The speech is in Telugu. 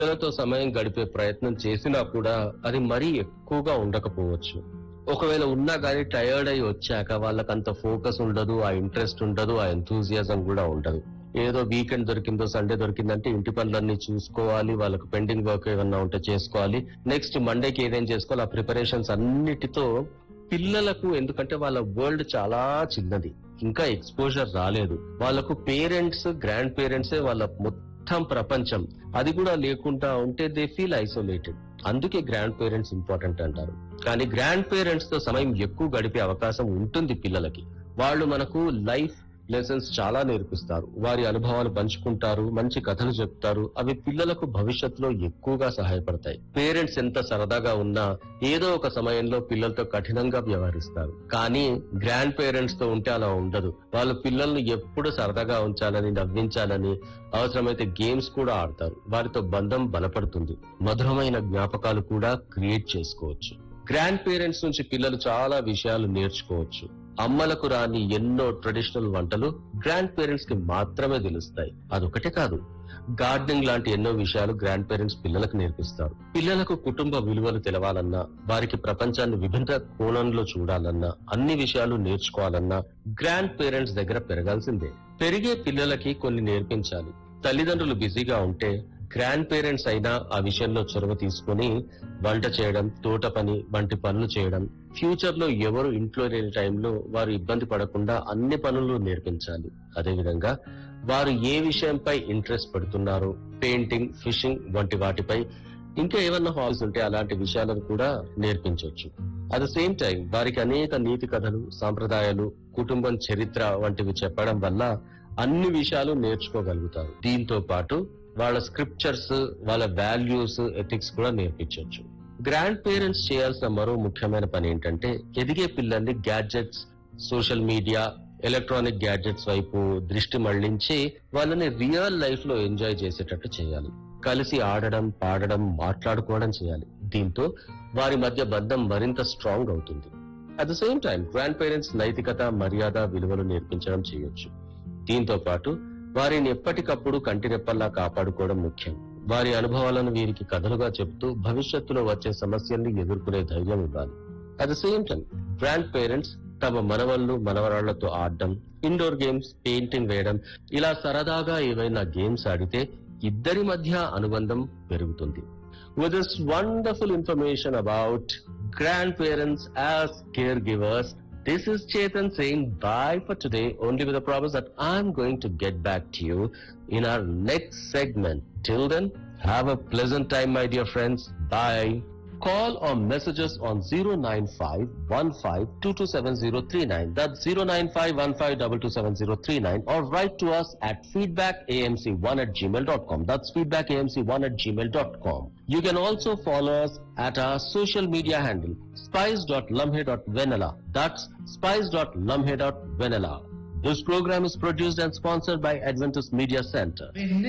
పిల్లలతో సమయం గడిపే ప్రయత్నం చేసినా కూడా అది మరీ ఎక్కువగా ఉండకపోవచ్చు ఒకవేళ ఉన్నా కానీ టైర్డ్ అయి వచ్చాక వాళ్ళకంత ఫోకస్ ఉండదు ఆ ఇంట్రెస్ట్ ఉండదు ఆ ఎంతూజియాజం కూడా ఉండదు ఏదో వీకెండ్ దొరికిందో సండే దొరికిందంటే ఇంటి పనులన్నీ చూసుకోవాలి వాళ్ళకి పెండింగ్ వర్క్ ఏమన్నా ఉంటే చేసుకోవాలి నెక్స్ట్ మండేకి ఏదేం చేసుకోవాలి ఆ ప్రిపరేషన్స్ అన్నిటితో పిల్లలకు ఎందుకంటే వాళ్ళ వరల్డ్ చాలా చిన్నది ఇంకా ఎక్స్పోజర్ రాలేదు వాళ్ళకు పేరెంట్స్ గ్రాండ్ పేరెంట్సే వాళ్ళ మొత్తం ప్రపంచం అది కూడా లేకుండా ఉంటే దే ఫీల్ ఐసోలేటెడ్ అందుకే గ్రాండ్ పేరెంట్స్ ఇంపార్టెంట్ అంటారు కానీ గ్రాండ్ పేరెంట్స్ తో సమయం ఎక్కువ గడిపే అవకాశం ఉంటుంది పిల్లలకి వాళ్ళు మనకు లైఫ్ లెసన్స్ చాలా నేర్పిస్తారు వారి అనుభవాలు పంచుకుంటారు మంచి కథలు చెప్తారు అవి పిల్లలకు భవిష్యత్తులో ఎక్కువగా సహాయపడతాయి పేరెంట్స్ ఎంత సరదాగా ఉన్నా ఏదో ఒక సమయంలో పిల్లలతో కఠినంగా వ్యవహరిస్తారు కానీ గ్రాండ్ పేరెంట్స్ తో ఉంటే అలా ఉండదు వాళ్ళ పిల్లల్ని ఎప్పుడు సరదాగా ఉంచాలని నవ్వించాలని అవసరమైతే గేమ్స్ కూడా ఆడతారు వారితో బంధం బలపడుతుంది మధురమైన జ్ఞాపకాలు కూడా క్రియేట్ చేసుకోవచ్చు గ్రాండ్ పేరెంట్స్ నుంచి పిల్లలు చాలా విషయాలు నేర్చుకోవచ్చు అమ్మలకు రాని ఎన్నో ట్రెడిషనల్ వంటలు గ్రాండ్ పేరెంట్స్ కి మాత్రమే తెలుస్తాయి అదొకటే కాదు గార్డెనింగ్ లాంటి ఎన్నో విషయాలు గ్రాండ్ పేరెంట్స్ పిల్లలకు నేర్పిస్తారు పిల్లలకు కుటుంబ విలువలు తెలవాలన్నా వారికి ప్రపంచాన్ని విభిన్న కోణంలో చూడాలన్నా అన్ని విషయాలు నేర్చుకోవాలన్నా గ్రాండ్ పేరెంట్స్ దగ్గర పెరగాల్సిందే పెరిగే పిల్లలకి కొన్ని నేర్పించాలి తల్లిదండ్రులు బిజీగా ఉంటే గ్రాండ్ పేరెంట్స్ అయినా ఆ విషయంలో చొరవ తీసుకుని వంట చేయడం తోట పని వంటి పనులు చేయడం ఫ్యూచర్ లో ఎవరు ఇంట్లో లేని టైంలో వారు ఇబ్బంది పడకుండా అన్ని పనులు నేర్పించాలి అదేవిధంగా వారు ఏ విషయంపై ఇంట్రెస్ట్ పెడుతున్నారో పెయింటింగ్ ఫిషింగ్ వంటి వాటిపై ఇంకా ఏమన్నా హాల్స్ ఉంటే అలాంటి విషయాలను కూడా నేర్పించవచ్చు అట్ ద సేమ్ టైం వారికి అనేక నీతి కథలు సాంప్రదాయాలు కుటుంబం చరిత్ర వంటివి చెప్పడం వల్ల అన్ని విషయాలు నేర్చుకోగలుగుతారు దీంతో పాటు వాళ్ళ స్క్రిప్చర్స్ వాళ్ళ వాల్యూస్ ఎథిక్స్ కూడా నేర్పించవచ్చు గ్రాండ్ పేరెంట్స్ చేయాల్సిన మరో ముఖ్యమైన పని ఏంటంటే ఎదిగే పిల్లల్ని gadgets social media electronic gadgets వైపు దృష్టి మళ్లించి వాళ్ళని రియల్ లైఫ్ లో ఎంజాయ్ చేసేటట్టు చేయాలి కలిసి ఆడడం పాడడం మాట్లాడుకోవడం చేయాలి దీంతో వారి మధ్య బంధం మరింత స్ట్రాంగ్ అవుతుంది at the same time grandparents నైతికత మర్యాద విలువలు నేర్పించడం చేయొచ్చు దీంతో పాటు వారిని ఎప్పటికప్పుడు కంటిరెప్పల్లా కాపాడుకోవడం ముఖ్యం వారి అనుభవాలను వీరికి కథలుగా చెబుతూ భవిష్యత్తులో వచ్చే సమస్యల్ని ఎదుర్కొనే ధైర్యం ఇవ్వాలి at the same time grandparents తమ మనవళ్ళు మనవరాళ్లతో ఆడడం ఇండోర్ గేమ్స్ పెయింటింగ్ వేయడం ఇలా సరదాగా ఏవైనా గేమ్స్ ఆడితే ఇద్దరి మధ్య అనుబంధం పెరుగుతుంది With this wonderful information about grandparents as caregivers, this is Chetan saying bye for today, only with a promise that I'm going to get back to you in our next segment. Till then, have a pleasant time, my dear friends. Bye. Call or message us on 09515227039. That's 09515227039 or write to us at feedbackamc1 at gmail.com. That's feedbackamc1 at gmail.com. You can also follow us at our social media handle spice.lumhe.vanilla. That's spice.lumhe.vanilla. This program is produced and sponsored by Adventist Media Center.